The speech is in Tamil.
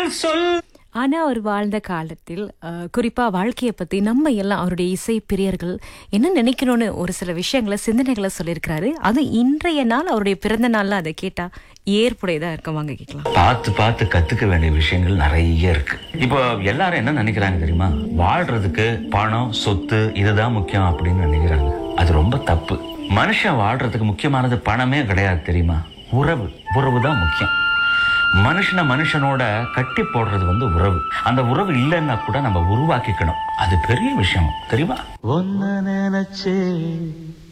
சொல் ஆனா அவர் வாழ்ந்த காலத்தில் அஹ், குறிப்பா வாழ்க்கையை பத்தி நம்ம எல்லாம் அவருடைய இசை பிரியர்கள் என்ன நினைக்கணும்னு ஒரு சில விஷயங்களை சிந்தனைகளை சொல்லியிருக்கிறாரு அது இன்றைய நாள் அவருடைய பிறந்த நாள்ல அதை கேட்டா ஏற்புடையதா இருக்கும் வாங்க கேட்கலாம் பார்த்து பார்த்து கத்துக்க வேண்டிய விஷயங்கள் நிறைய இருக்கு இப்போ எல்லாரும் என்ன நினைக்கிறாங்க தெரியுமா வாழ்றதுக்கு பணம் சொத்து இதுதான் முக்கியம் அப்படின்னு நினைக்கிறாங்க அது ரொம்ப தப்பு மனுஷன் வாழ்றதுக்கு முக்கியமானது பணமே கிடையாது தெரியுமா உறவு உறவு தான் முக்கியம் மனுஷனை மனுஷனோட கட்டி போடுறது வந்து உறவு அந்த உறவு இல்லைன்னா கூட நம்ம உருவாக்கிக்கணும் அது பெரிய விஷயம் தெரியுமா ஒன்ன நினைச்சே